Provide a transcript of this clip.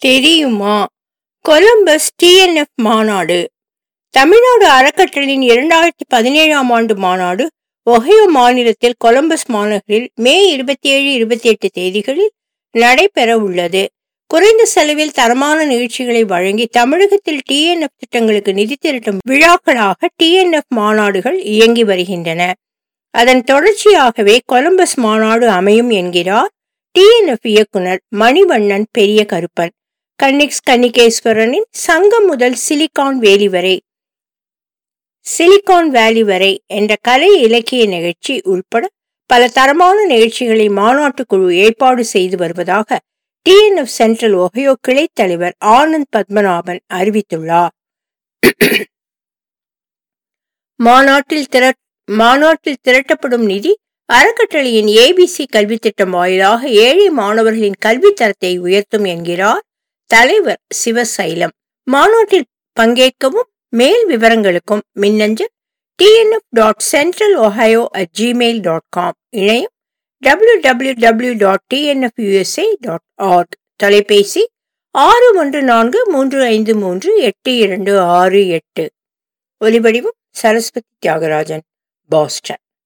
தெரியுமா Columbus TNF மாநாடு தமிழ்நாடு அறக்கட்டளையின் இரண்டாயிரத்தி பதினேழாம் ஆண்டு மாநாடு ஒஹியோ மாநிலத்தில் கொலம்பஸ் மாநகரில் மே இருபத்தி ஏழு இருபத்தி எட்டு தேதிகளில் நடைபெற உள்ளது குறைந்த செலவில் தரமான நிகழ்ச்சிகளை வழங்கி தமிழகத்தில் டிஎன்எஃப் திட்டங்களுக்கு நிதி திரட்டும் விழாக்களாக டிஎன்எஃப் மாநாடுகள் இயங்கி வருகின்றன அதன் தொடர்ச்சியாகவே கொலம்பஸ் மாநாடு அமையும் என்கிறார் டிஎன்எஃப் இயக்குனர் மணிவண்ணன் பெரிய கருப்பன் கன்னிக்ஸ் கன்னிகேஸ்வரனின் சங்கம் முதல் சிலிகான் வேலி வரை சிலிகான் வேலி வரை என்ற கலை இலக்கிய நிகழ்ச்சி உள்பட பல தரமான நிகழ்ச்சிகளை மாநாட்டு குழு ஏற்பாடு செய்து வருவதாக டிஎன்எஃப் சென்ட்ரல் ஒஹயோ கிளை தலைவர் ஆனந்த் பத்மநாபன் அறிவித்துள்ளார் மாநாட்டில் திர மாநாட்டில் திரட்டப்படும் நிதி அறக்கட்டளையின் ஏபிசி கல்வி திட்டம் வாயிலாக ஏழை மாணவர்களின் கல்வி தரத்தை உயர்த்தும் என்கிறார் தலைவர் சிவசைலம் மாநாட்டில் பங்கேற்கவும் மேல் விவரங்களுக்கும் மின்னஞ்சல் TNF dot central Ohio at Gmail dot com இணையம் W W W dot TNFUSA dot org தொலைபேசி ஆறு ஒன்று நான்கு மூன்று ஐந்து மூன்று எட்டு இரண்டு ஆறு எட்டு ஒலிவடிவம் சரஸ்வதி தியாகராஜன் பாஸ்டன்